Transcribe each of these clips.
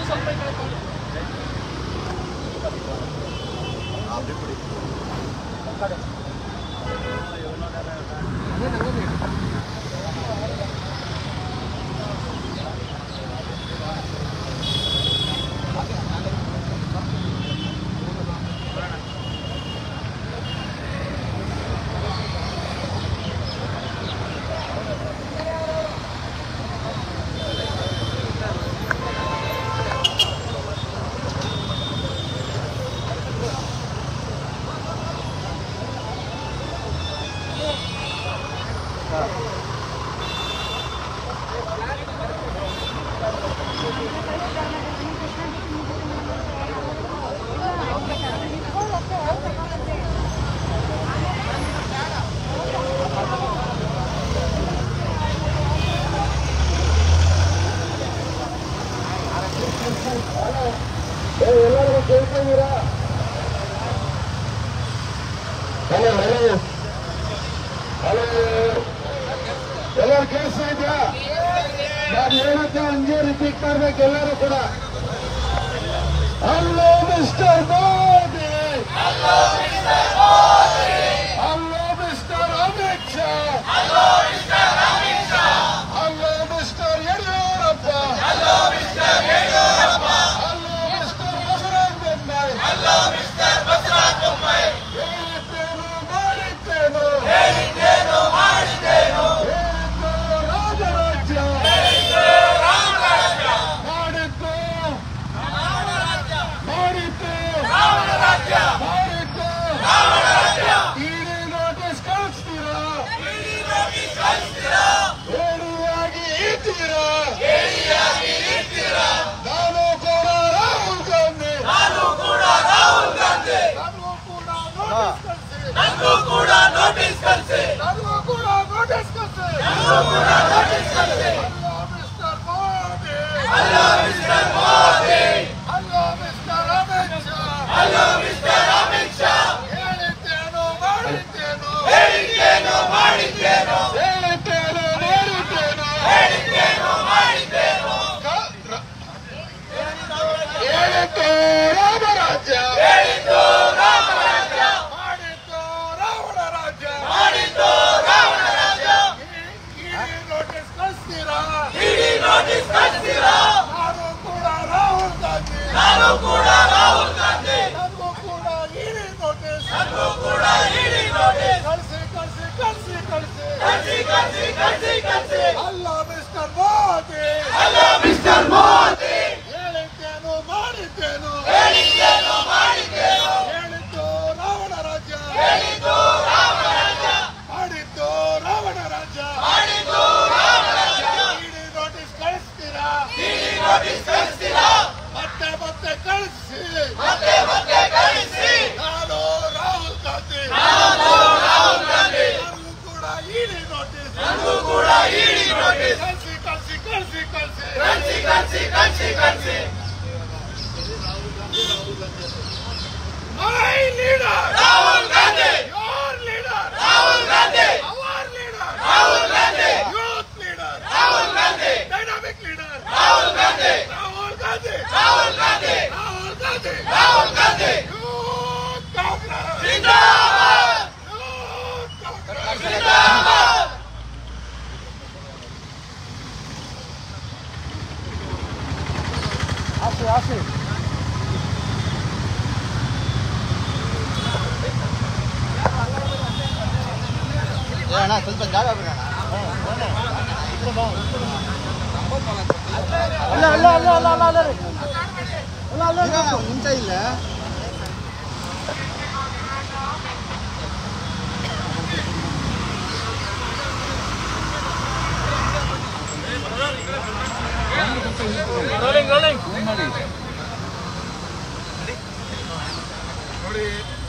ಎಲ್ಲರಿಗೂ ಕೇಳ್ಕೊಂಡಿರಾ hello hello hello ಎಲ್ಲರೂ ಕೇಳಿಸ್ತಾ ಇದ್ಯಾ ನಾನು ಹೇಳಕ್ಕೆ ಹಂಗೆ ರಿಪೀಟ್ ಮಾಡ್ಬೇಕು ಎಲ್ಲರೂ ಕೂಡ hello mister Modi hello mister Amit Shah hello mister Yediyurappa hello mister Basavaraja Bommai ಹೇಳಿದ್ದೇನು ಮಾಡಿದ್ದೇನು ಹೇಳಿದ್ದು ರಾಜರಾಜ್ಯ ಮಾಡಿದ್ದು ಮಾಡಿದ್ದು ಮಾಡಿದ್ದು ಇಡೀ ನೋಟಿಸ್ ಕಳಿಸ್ತೀರಾ ಹೇಳಿಯಾಗಿ ಇದ್ದೀರಾ ನಾನು ಕೂಡ ರಾಹುಲ್ ಗಾಂಧಿ ನಾನು ಕೂಡ ನನಗೂ ಕೂಡ ನೋಟಿಸ್ ಕಳಿಸಿ ನನಗೂ ಕೂಡ ನೋಟಿಸ್ ಕಳಿಸಿ hello mister Modi hello mister Amit Shah ಹೇಳಿದ್ದೇನು ಮಾಡಿದ್ದೇನು ಹೇಳಿದ್ದೇನು ಮಾಡಿದ್ದೇನು ಕ- ಹೇಳಿದ್ದು ರಾಮರಾಜ್ಯ ಮಾಡಿದ್ದು ರಾವಣ ರಾಜ್ಯ ಇಡೀ ನೋಟಿಸ್ ಕಳಿಸ್ತೀರಾ ನಾನು ಕೂಡ ರಾಹುಲ್ ಗಾಂಧಿ ನಾನು ಕೂಡ ರಾಹುಲ್ ಗಾಂಧಿ ನನಗೂ ಕೂಡ ಇಡೀ ನೋಟಿಸ್ ನನಗೂ ಕೂಡ ಇಡೀ ನೋಟಿಸ್ ಕಳಿಸಿ ಕಳಿಸಿ ಕಳಿಸಿ ಕಳಿಸಿ ಕಳಿಸಿ ಕಳಿಸಿ ಅಲ್ಲ ಮಿಸ್ಟರ್ ಮೋದಿ ಅಲ್ಲ ಮಿಸ್ಟರ್ ಮೋದಿ ಹೇಳಿದ್ದೇನು ಮಾಡಿದ್ದೇನು ಹೇಳಿದ್ದೇನು ಮಾಡಿದ್ದೇನು ಹೇಳಿದ್ದು ರಾವಣ ರಾಜ್ಯ ಹೇಳಿದ್ದು ರಾವಣ ರಾಜ್ಯ ಮಾಡಿದ್ದು ರಾವಣ ರಾಜ್ಯ ಮಾಡಿದ್ದು ರಾವಣ ರಾಜ್ಯ ಇಡೀ ನೋಟಿಸ್ ಕಳಿಸ್ತೀರಾ ಇಡೀ ನೋಟಿಸ್ ಕಳಿಸ್ತೀರಾ ಮತ್ತೆ ಮತ್ತೆ ಕಳಿಸಿ ಮತ್ತೆ ಮತ್ತೆ ಕಳಿಸಿ ನಾನು ರಾಹುಲ್ ಗಾಂಧಿ ನಾನು ರಾಹುಲ್ ಗಾಂಧಿ ನನಗೂ ಕೂಡ ಇಡೀ ನೋಟಿಸ್ ನನಗೂ ಕೂಡ ಇಡೀ ನೋಟಿಸ್ ಕಳಿಸಿ ಕಳಿಸಿ ಕಳಿಸಿ ಕಳಿಸಿ ಕಳಿಸಿ ಕಳಿಸಿ ಕಳಿಸಿ ಕಳಿಸಿ My leader Rahul Gandhi Your leader Rahul Gandhi Our leader Rahul Gandhi Youth leader Rahul Gandhi Dynamic leader Rahul Gandhi Rahul Gandhi Rahul Gandhi Rahul Gandhi Rahul Gandhi Youth Congress Zindabad Youth Congress Zindabad ಆಸೆ ಆಸೆ ಅಣ್ಣ ಸ್ವಲ್ಪ ಜಾಗ ಬಿಡೋಣ ಅಲ್ಲ ಅಲ್ಲ ಅಲ್ಲ ಅಲ್ಲ ಅಲ್ಲ ಅಲ್ಲ ರೀ ಅಲ್ಲ ಅಲ್ಲ ಅಲ್ಲ ನಿಮಿಷ ಇಲ್ಲ ನೋಡಿ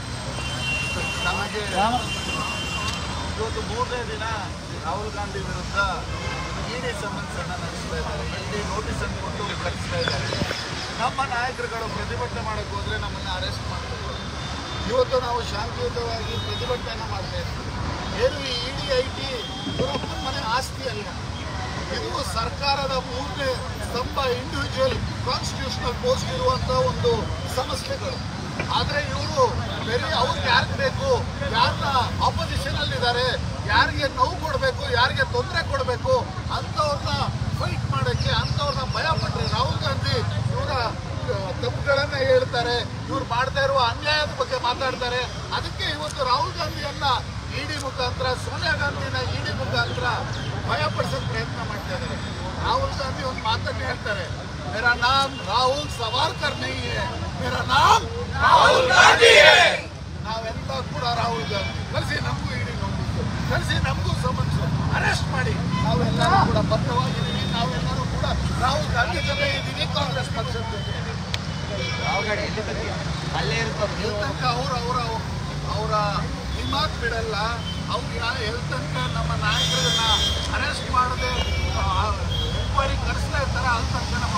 ನಮಗೆ ಇವತ್ತು ಮೂರನೇ ದಿನ ರಾಹುಲ್ ಗಾಂಧಿ ವಿರುದ್ಧ ಇಡಿ ಸಮನ್ಸ್ ಅನ್ನ ನಡೆಸ್ತಾ ಇದ್ದಾರೆ ಇಡಿ ನೋಟಿಸ್ ಅನ್ನು ಕೊಟ್ಟು ಕಳಿಸ್ತಾ ಇದ್ದಾರೆ ನಮ್ಮ ನಾಯಕರುಗಳು ಪ್ರತಿಭಟನೆ ಮಾಡಕ್ಕೆ ಹೋದ್ರೆ ನಮ್ಮನ್ನ ಅರೆಸ್ಟ್ ಮಾಡ್ತಾರೆ ಇವತ್ತು ನಾವು ಶಾಂತಿಯುತವಾಗಿ ಪ್ರತಿಭಟನೆಯನ್ನು ಮಾಡ್ತಾ ಇದ್ದೀವಿ ಏನು ಈ ಇಡಿ ಐ ಟಿ ನಮ್ಮನೆ ಆಸ್ತಿ ಅಲ್ಲ ಇದು ಸರ್ಕಾರದ ಮೂರನೇ ಸ್ತಂಭ ಇಂಡಿವಿಜುವಲ್ ಕಾನ್ಸ್ಟಿಟ್ಯೂಷನಲ್ ನ್ಯಾಷನಲ್ ಪೋಸ್ಟ್ ಇರುವಂತ ಒಂದು ಸಂಸ್ಥೆಗಳು ಆದ್ರೆ ಇವರು ಬೇರೆ ಅವ್ರಿಗೆ ಯಾರಿಗೆ ಬೇಕು ಯಾರನ್ನ ಆಪೋಸಿಷನ್ ಅಲ್ಲಿ ಇದ್ದಾರೆ ಯಾರಿಗೆ ನೋವು ಕೊಡಬೇಕು ಯಾರಿಗೆ ತೊಂದರೆ ಕೊಡಬೇಕು ಅಂಥವ್ರನ್ನ ಫೈಟ್ ಮಾಡಕ್ಕೆ ಅಂಥವ್ರನ್ನ ಭಯ ಪಟ್ರೆ ರಾಹುಲ್ ಗಾಂಧಿ ಇವರ ತಪ್ಪುಗಳನ್ನ ಹೇಳ್ತಾರೆ ಇವ್ರು ಮಾಡ್ತಾ ಇರುವ ಅನ್ಯಾಯದ ಬಗ್ಗೆ ಮಾತಾಡ್ತಾರೆ ಅದಕ್ಕೆ ಇವತ್ತು ರಾಹುಲ್ ಗಾಂಧಿಯನ್ನ ಇಡಿ ಮುಖಾಂತರ ಸೋನಿಯಾ ಗಾಂಧಿನ ಇಡಿ ಮುಖಾಂತರ ಭಯಪಡಿಸೋಕೆ ಪ್ರಯತ್ನ ಮಾಡ್ತಾ ಇದ್ದಾರೆ ರಾಹುಲ್ ಗಾಂಧಿ ಒಂದು ಮಾತನ್ನ ಹೇಳ್ತಾರೆ ಮೇರಾ ನಾಮ್ ರಾಹುಲ್ ಸವಾರ್ಕರ್ ನೈ ಹೈ ಮೇರಾ ನಾಮ್ ರಾಹುಲ್ ಗಾಂಧಿ ನಾವೆಲ್ಲ ಕೂಡ ರಾಹುಲ್ ಗಾಂಧಿ ಕಳಿಸಿ ನಮಗೂ ಇಡಿ ನೋಟಿಸ್ ಕಳಿಸಿ ನಮಗೂ ಸಮನ್ಸು ಅರೆಸ್ಟ್ ಮಾಡಿ ನಾವೆಲ್ಲರೂ ಕೂಡ ಬದ್ಧವಾಗಿದ್ದೀವಿ ನಾವೆಲ್ಲರೂ ಕೂಡ ರಾಹುಲ್ ಗಾಂಧಿ ಜೊತೆ ಇದ್ದೀವಿ ಕಾಂಗ್ರೆಸ್ ಪಕ್ಷದ ಜೊತೆ ಯಾವ ಗಾಡಿ ಎಲ್ಲಿ ಬರ್ತೀಯ? ಅಲ್ಲೇ ಇರ್ತಾರೆ ಎಲ್ ತನಕ ಅವ್ರ ಅವರ ಅವರ ದಿಮಾಗ್ ಬಿಡಲ್ಲ ಅವ್ರು ಯಾ ಎಲ್ ತನಕ ನಮ್ಮ ನಾಯಕರನ್ನ ಅರೆಸ್ಟ್ ಮಾಡದೆ ಎಂಕ್ವೈರಿ ಕರೆಸ್ತಾ ಇರ್ತಾರೆ ಅಲ್ಲಿ ತನಕ ನಮ್ಮ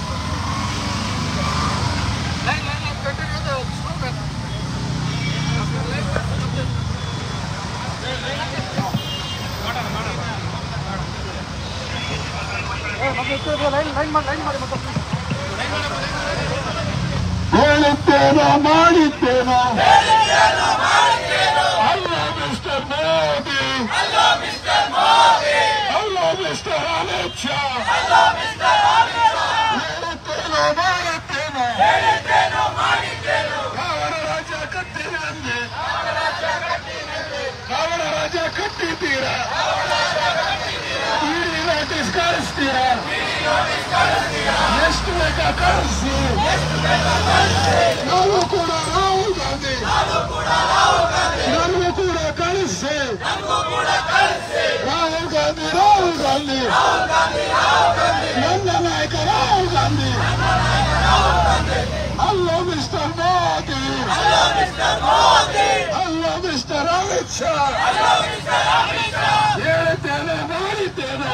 ಲೈನ್ ಲೈನ್ ಲೈನ್ ಕಂಟಿನ್ಯೂ ಹೇಳುತ್ತೇನೋ ಮಾಡಿದ್ದೇನೋ ಅಲ್ಲ ಮಿಸ್ಟರ್ ಮೋದಿ ಅಲ್ಲ ಮಿಸ್ಟರ್ ಅಮಿತ್ ಶಾ ಹೇಳುತ್ತೇನೋ ಮಾಡಿದ್ದೇನೋ ಕಾವನ ರಾಜ್ಯ ಕಟ್ಟಿದೆ ಅಂದೆ ಕಾವನ ರಾಜ್ಯ ಕಟ್ಟಿದ್ದೀರಾ ಇಡೀ ನೋಟಿಸ್ ಕಳಿಸ್ತೀರಾ ಎಷ್ಟು ಬೇಕಾ ಕಳಿಸಿ ನಾವು ಕೂಡ ರಾಹುಲ್ ಗಾಂಧಿ ನಮಗೂ ಕೂಡ ಕಳಿಸಿ ರಾಹುಲ್ ಗಾಂಧಿ ರಾಹುಲ್ ಗಾಂಧಿ ನನ್ನ ನಾಯಕ ರಾಹುಲ್ ಗಾಂಧಿ ಅಲ್ಲೋ ಮಿಸ್ಟರ್ ಮೋದಿ ಅಲ್ಲೋ ಮಿಸ್ಟರ್ ಅಮಿತ್ ಶಾ ಹೇಳ್ತೇನೆ ಮಾಡಿದ್ದೇನೆ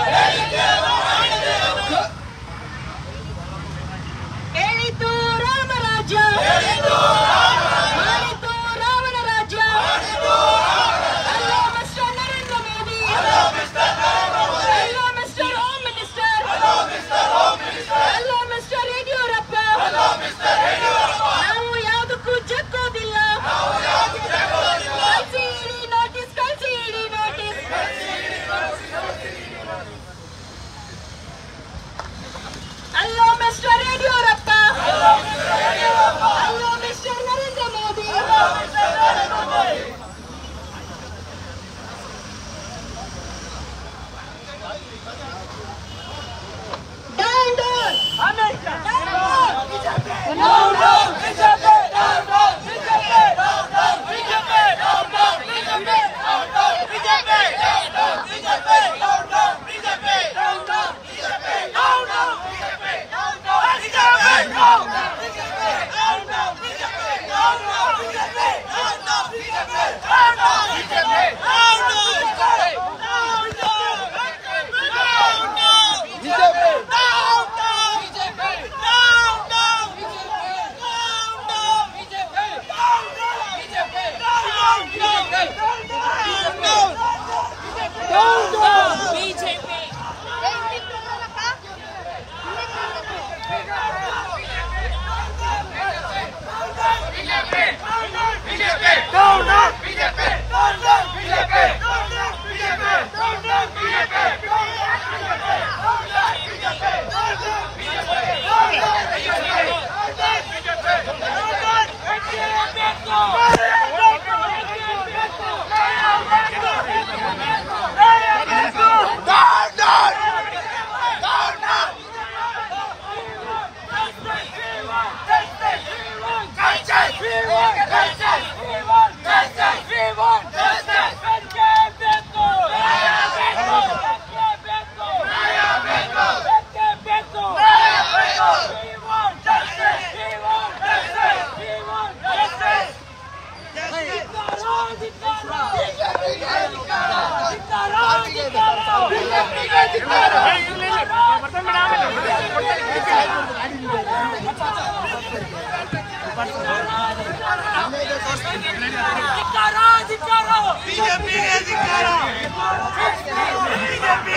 ಹೇಳಿತು ರಾಮರಾಜ್ಯ ಮಾಡಿತು ರಾವಣ ರಾಜ್ಯ hello mister Narendra Modi hello mister home minister hello mister Yediyurappa ನಾವು ಯಾವುದಕ್ಕೂ ಜಗ್ಗೋದಿಲ್ಲ ಕಳ್ಸಿ ಇಡಿ ನೋಟಿಸ್ ಕಳ್ಸಿ ED notice hello mister Yediyurappa hello mister Narendra Modi down down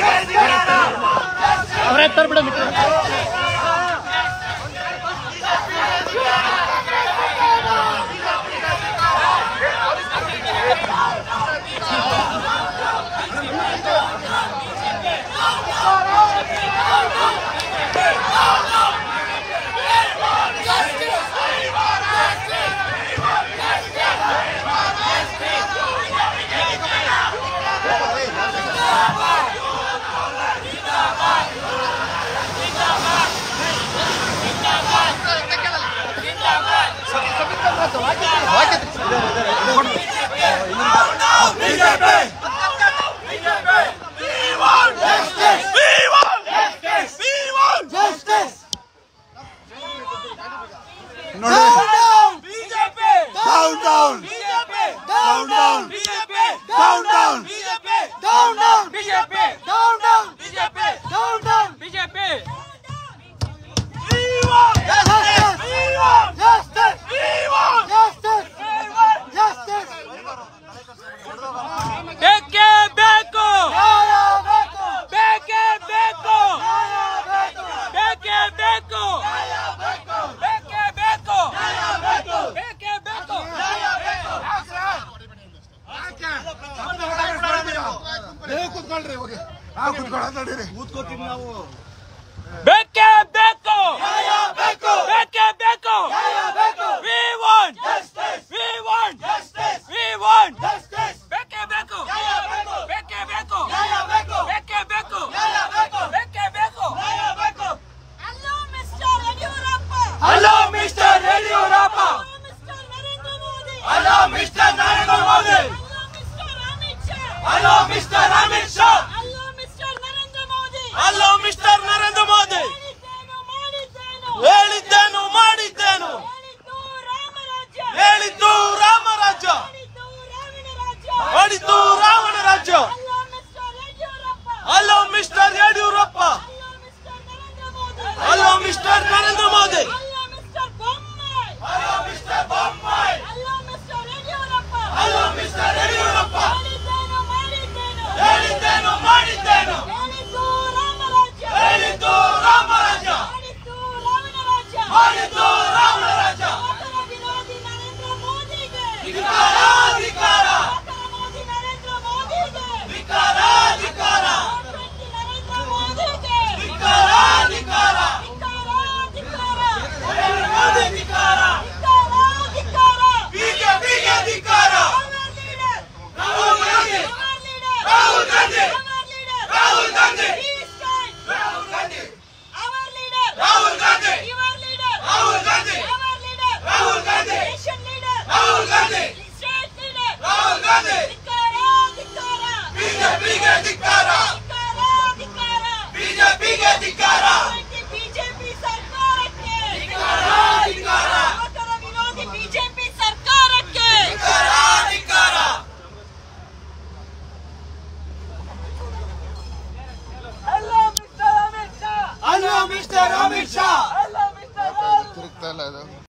ಅವರೇ ತರ್ಬಿಡ ನೋಡಿ BJP down down BJP down down BJP down down BJP down down BJP down down BJP down down BJP ಬೇಕೇ ಬೇಕು ಬೇಕೇ ಬೇಕು ಬೇಕೇ ಬೇಕು ಬೇಕೇ ಬೇಕು ಬೇಕೇ ಬೇಕು ಕೂತ್ಕೊಳ್ರಿ ಹೋಗಿ ನಾವು ಕೂತ್ಕೊಳ್ಳ ನಡೀರಿ ಬೇಕೇ ಬೇಕು ಬೇಕೇ ಬೇಕು we want we want we want ಬೇಕೇ ಬೇಕು ಬೇಕೇ ಬೇಕು ಬೇಕೇ ಬೇಕು ಬೇಕೇ ಬೇಕು Hello, Mr. Yadurappa. Hello mister Yediyurappa Hello, Mr. Narendra Modi. Hello mister Narendra Modi Hello, Mr. Amit Shah. Hello mister Amit Shah Hello, Mr. Narendra Modi. Hello mister Narendra Modi ಮಾಡಿದ್ದೇನು, ಮಾಡಿದ್ದೇನು. ಹೇಳಿದ್ದೇನು ಮಾಡಿದ್ದೇನು ಹೇಳಿದ್ದು ರಾಮರಾಜ್ಯ. ಹೇಳಿದ್ದು ರಾಮರಾಜ್ಯ ಮಾಡಿದ್ದು ರಾವಣ ರಾಜ್ಯ. ಮಾಡಿದ್ದು ರಾವಣ ರಾಜ್ಯ Hello, Mr. Yadurappa. Hello mister Yediyurappa Hello, Mr. Narendra Modi. Hello mister Narendra Modi Hello, Mr. Bommai. Hello mister Bommai Hello, Mr. Yediyurappa. Hello mister Yediyurappa ಮಾಡಿದ್ದೇನು ಮಾಡಿದ್ದೇನು ಹೇಳಿದ್ದೇನು, ಮಾಡಿದ್ದೇನು. ಹೇಳಿದ್ದು ರಾಮರಾಜ್ಯ ಹೇಳಿದ್ದು ರಾಮರಾಜ್ಯ. ಮಾಡಿದ್ದು ರಾವಣ ರಾಜ್ಯ ಮಾಡಿದ್ದು ರಾವಣ ರಾಜ್ಯ. ಯುವಕರ ವಿರೋಧಿ ನರೇಂದ್ರ ಮೋದಿಗೆ ಧಿಕ್ಕಾರ, ಧಿಕ್ಕಾರ. ಯುವಕರ ಮೋದಿ ನರೇಂದ್ರ ಮೋದಿಗೆ ಧಿಕ್ಕಾರ, ಧಿಕ್ಕಾರ. ಟ್ವೆಂಟಿ ನರೇಂದ್ರ ಮೋದಿಗೆ ಧಿಕ್ಕಾರ, ಧಿಕ್ಕಾರ. ಧಿಕ್ಕಾರ ಧಿಕ್ಕಾರ ಮೋದಿ ಧಿಕ್ಕಾರ. ಧಿಕ್ಕಾರ ಧಿಕ್ಕಾರ ಬಿಜೆಪಿಗೆ ಧಿಕ್ಕಾರ. Our leader, Rahul Gandhi. our leader, Rahul Gandhi. our leader, Rahul Gandhi. He is kind. Rahul Gandhi. Our leader, Rahul Gandhi. your leader, Rahul Gandhi. our leader, Rahul Gandhi. nation leader, Rahul Gandhi. state leader, Rahul Gandhi. ಧಿಕ್ಕಾರ ಧಿಕ್ಕಾರ ಬಿಜೆಪಿಗೆ ಧಿಕ್ಕಾರ. ಧಿಕ್ಕಾರ ಧಿಕ್ಕಾರ ಬಿಜೆಪಿಗೆ ಧಿಕ್ಕಾರ. ಬಿಜೆಪಿ ಸರ್ಕಾರಕ್ಕೆ ಧಿಕ್ಕಾರ, ಧಿಕ್ಕಾರ. ಯುವಕರ ವಿರೋಧಿ ಬಿಜೆಪಿ ಸರ್ಕಾರಕ್ಕೆ ಧಿಕ್ಕಾರ, ಧಿಕ್ಕಾರ. Hello mister Amit Shah hello mister Amit Shah hello mister ತಿರುಗ್ತಾ ಇಲ್ಲ ಇದು